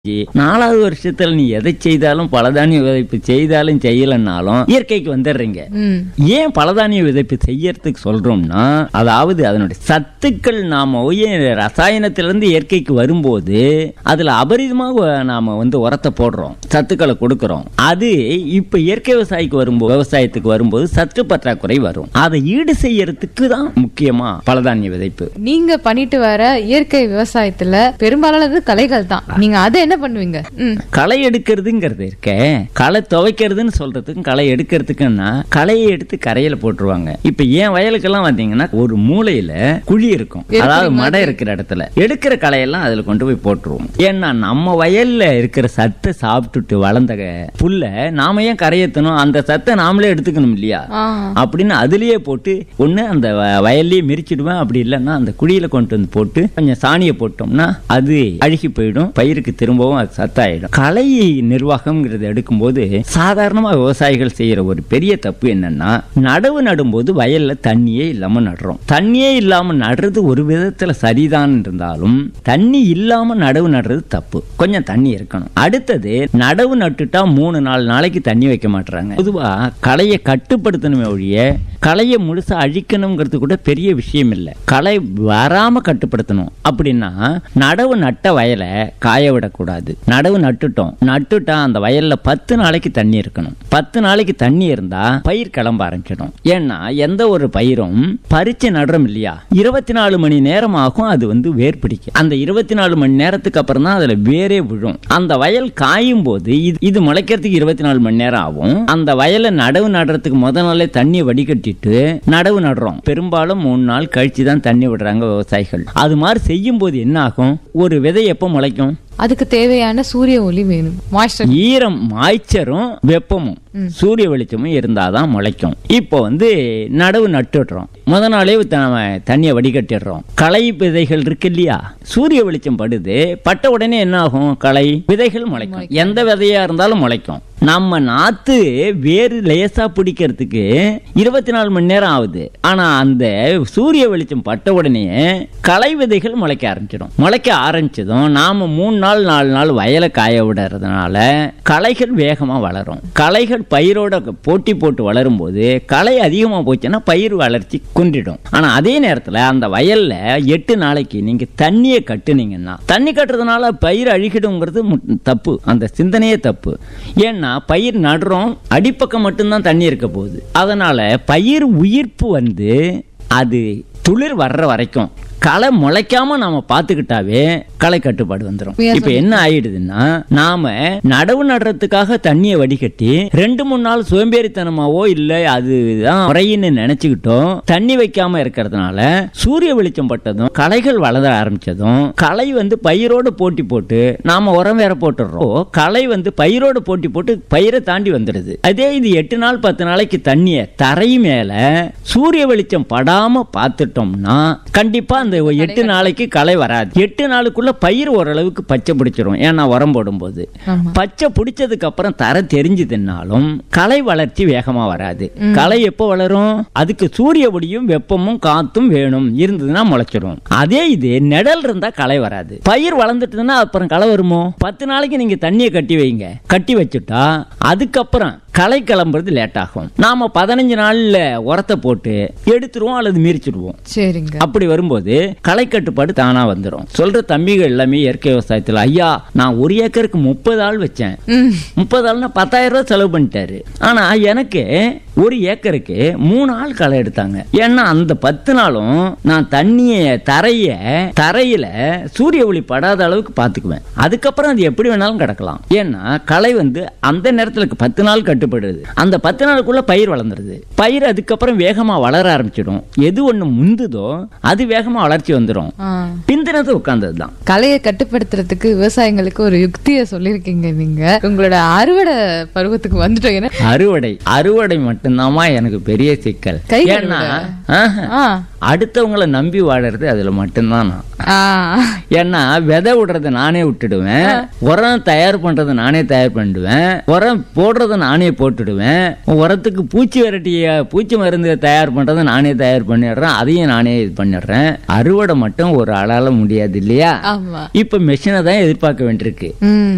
நாலாவது வருஷத்துல நீ எதை செய்தாலும் பலதானிய விதைப்பு செய்தாலும் செய்யலைன்னாலும் இயற்கைக்கு வந்துடுறீங்க ம் ஏன் பலதானிய விதைப்பு செய்யறதுக்கு சொல்றோம்னா அதாவது அதனுடைய சத்துக்கள் நாம போய் ரசாயனத்திலிருந்து இயற்கைக்கு வரும்போது அதுல அபரிதமாக நாம வந்து உரத்தை போடுறோம் சத்துக்களை கொடுக்கறோம் அது இப்ப இயற்கை விவசாயிக்கு வரும்போது விவசாயத்துக்கு வரும்போது சத்து பற்றாக்குறை வரும் அதை ஈடு செய்யறதுக்கு தான் முக்கியமா பலதானிய விதைப்பு நீங்க பண்ணிட்டு வர இயற்கை விவசாயத்துல பெரும்பாலானது கலைகள் தான் நீங்க அதை என்ன பண்ணுவீங்க ம் களை எடுக்கிறதுங்கிறது இருக்க களை துவைக்கிறதுன்னு சொல்றதுக்கும் களை எடுக்கிறதுக்குன்னா களையை எடுத்து கரையில போட்டுருவாங்க இப்ப என் வயலுக்கெல்லாம் வந்தீங்கன்னா ஒரு மூலையில குழி இருக்கும் அதாவது மடை இருக்கிற இடத்துல எடுக்கிற களையெல்லாம் அதுல கொண்டு போய் போட்டுருவோம் ஏன்னா நம்ம வயல்ல இருக்கிற சத்தை சாப்பிட்டுட்டு வளர்ந்த புல்ல நாம ஏன் கரையேத்தணும் அந்த சத்தை நாமளே எடுத்துக்கணும் இல்லையா ஆ அப்படின்னு அதுலயே போட்டு ஒண்ணு அந்த வ- வயல்லயே மிரிச்சிடுவேன் அப்படி இல்லைன்னா அந்த குழியில கொண்டு வந்து போட்டு கொஞ்சம் சாணியை போட்டோம்னா அது அழுகி போயிடும் பயிருக்கு திரும்பவும் அது சத்தாயிடும் களை நிர்வாகம்ங்கிறது எடுக்கும்போது சாதாரணமா விவசாயிகள் செய்யற ஒரு பெரிய தப்பு என்னன்னா நடவு நடும்போது வயல்ல தண்ணியே இல்லாம நடுறோம் தண்ணியே இல்லாம நடுறது ஒரு விதத்துல சரிதான் இருந்தாலும் தண்ணி இல்லாம நடவு நடுறது தப்பு கொஞ்சம் தண்ணி இருக்கணும் அடுத்தது நடவு நட்டுட்டா மூணு நாலு நாளைக்கு தண்ணி வைக்க மாட்டாங்க பொதுவா களையை கட்டுப்படுத்தணுமே ஒழிய களையை முழுசா அழிக்கணுங்கிறது கூட பெரிய விஷயம் இல்லை களை வராம கட்டுப்படுத்தணும் அப்படின்னா நடவு நட்ட வயலை காய விடக்கூடாது நடவு நட்டுட்டோம் நட்டுட்டா அந்த வயல்ல பத்து நாளைக்கு தண்ணி இருக்கணும் பத்து நாளைக்கு தண்ணி இருந்தா பயிர் கிளம்ப ஆரம்பிச்சிடும் ஏன்னா எந்த ஒரு பயிரும் பறிச்சு நடுறோம் இல்லையா இருபத்தி நாலு மணி நேரம் ஆகும் அது வந்து வேர் பிடிக்கும் அந்த இருபத்தி நாலு மணி நேரத்துக்கு அப்புறம் தான் அதுல வேரே விழும் அந்த வயல் காயும் போது இது இது முளைக்கிறதுக்கு இருபத்தி நாலு மணி நேரம் ஆகும் அந்த வயலை நடவு நடுறதுக்கு முத நாளே தண்ணியை வடிகட்டிட்டு நடவு நடுறோம் பெரும்பாலும் மூணு நாள் கழிச்சு தான் தண்ணி விடுறாங்க விவசாயிகள் அது மாதிரி செய்யும் போது என்ன ஆகும் ஒரு விதை எப்போ முளைக்கும் அதுக்கு தேவையான சூரிய ஒளி வேணும் மாய்ஸ்டர் ஈரம் மாய்ச்சரும் வெப்பமும் சூரிய வெளிச்சமும் இருந்தாதான் முளைக்கும் இப்போ வந்து நடவு நட்டுடுறோம் முத நாளே த- நம்ம தண்ணியை வடிகட்டிடுறோம் களை விதைகள் இருக்கு இல்லையா சூரிய வெளிச்சம் படுது பட்ட உடனே என்ன ஆகும் களை விதைகள் முளைக்கும் எந்த விதையா இருந்தாலும் முளைக்கும் நம்ம நாத்து வேறு லேசா பிடிக்கிறதுக்கு இருபத்தி நாலு மணி நேரம் ஆகுது ஆனா அந்த சூரிய வெளிச்சம் பட்ட உடனே களை விதைகள் முளைக்க ஆரம்பிச்சிடும் முளைக்க ஆரம்பிச்சதும் நாம மூணு நாள் நாலு நாள் வயலை காய விடுறதுனால களைகள் வேகமா வளரும் களைகள் பயிரோட போட்டி போட்டு வளரும் போது களை அதிகமா போச்சுன்னா பயிர் வளர்ச்சி குன்றிடும் ஆனா அதே நேரத்துல அந்த வயல்ல எட்டு நாளைக்கு நீங்க தண்ணியை கட்டுனீங்கன்னா தண்ணி கட்டுறதுனால பயிர் அழுகிடுங்கிறது மு- தப்பு அந்த சிந்தனையே தப்பு ஏன்னா பயிர் நடுறோம் அடிப்பக்கம் மட்டும்தான் தண்ணி இருக்க போகுது அதனால பயிர் உயிர்ப்பு வந்து அது துளிர் வர்ற வரைக்கும் களை முளைக்காம நாம பாத்துக்கிட்டாவே களை கட்டுப்பாடு வந்துடும் உண்மையா இப்ப என்ன ஆயிடுதுன்னா நாம நடவு நடுறதுக்காக தண்ணியை வடிகட்டி ரெண்டு மூணு நாள் சோம்பேறித்தனமாவோ இல்ல அதுதான் முறைன்னு நினைச்சுக்கிட்டோம் தண்ணி வைக்காம இருக்கிறதுனால சூரிய வெளிச்சம் பட்டதும் களைகள் வளர ஆரம்பிச்சதும் களை வந்து பயிரோட போட்டி போட்டு நாம உரம் வேற போட்டுடுறோம் களை வந்து பயிரோட போட்டி போட்டு பயிரை தாண்டி வந்துடுது அதே இது எட்டு நாள் பத்து நாளைக்கு தண்ணியை தரை மேல சூரிய வெளிச்சம் படாம பார்த்துட்டோம்னா கண்டிப்பா அந்த எட்டு நாளைக்கு களை வராது எட்டு நாளுக்குள்ள பயிர் ஓரளவுக்கு பச்சை பிடிச்சிரும் ஏன்னா உரம் போடும்போது ஆமா பச்சை பிடிச்சதுக்கு அப்புறம் தர தெரிஞ்சதுன்னாலும் களை வளர்ச்சி வேகமா வராது களை எப்போ வளரும் அதுக்கு சூரிய ஒளியும் வெப்பமும் காத்தும் வேணும் இருந்ததுன்னா முளைச்சிடும் அதே இது நிழல் இருந்தா களை வராது பயிர் வளர்ந்துட்டுதுன்னா அப்புறம் களை வருமோ பத்து நாளைக்கு நீங்க தண்ணியை கட்டி வைங்க கட்டி வச்சுட்டா அதுக்கப்புறம் களை கிளம்புறது லேட் ஆகும் நாம பதினஞ்சு நாள்ல உரத்தை போட்டு எடுத்துருவோம் அல்லது மிரிச்சிடுவோம் சரிங்க அப்படி வரும்போது களை கட்டுப்பாடு தானா வந்துடும் சொல்ற தம்பிகள் எல்லாமே இயற்கை விவசாயத்துல ஐயா நான் ஒரு ஏக்கருக்கு முப்பது ஆள் வச்சேன் ம் முப்பது ஆள்னா பத்தாயிரம் ரூபாய் செலவு பண்ணிட்டாரு ஆனா எனக்கு ஒரு ஏக்கருக்கு மூணு ஆள் களை எடுத்தாங்க ஏன்னா அந்த பத்து நாளும் நான் தண்ணிய தரைய தரையில சூரிய ஒளி படாத அளவுக்கு பாத்துக்குவேன் அதுக்கப்புறம் அது எப்படி வேணாலும் கிடக்கலாம் ஏன்னா களை வந்து அந்த நேரத்துல பத்து நாள் கட்டுப்படுது அந்த பத்து நாளுக்குள்ள பயிர் வளர்ந்துருது பயிர் அதுக்கப்புறம் வேகமா வளர ஆரம்பிச்சிடும் எது ஒண்ணு முந்துதோ அது வேகமா வளர்ச்சி வந்துடும் ஆ பிந்தினது உட்கார்ந்ததுதான் கலையை கட்டுப்படுத்துறதுக்கு விவசாயிங்களுக்கு ஒரு யுக்தியை சொல்லியிருக்கீங்க நீங்க உங்களோட அறுவடை பருவத்துக்கு வந்துட்டோம் ஏன்னா அறுவடை அறுவடை மட்டும்தாம்மா எனக்கு பெரிய சிக்கல் கை ஏன்னா ஆஹா, ஆ அடுத்தவங்கள நம்பி வாழறது அதுல மட்டும்தான் நான் ஆ ஏன்னா விதை விடுறத நானே விட்டுடுவேன் உரம் தயார் பண்றதை நானே தயார் பண்ணிடுவேன் உரம் போடுறத நானே போட்டுடுவேன் உரத்துக்கு பூச்சி விரட்டிய பூச்சி மருந்து தயார் பண்றதை நானே தயார் பண்ணிடுறேன் அதையும் நானே இது பண்ணிடுறேன் அறுவடை மட்டும் ஒரு ஆளால முடியாது இல்லையா ஆமா இப்ப மெஷினை தான் எதிர்பார்க்க வேண்டியிருக்கு ம்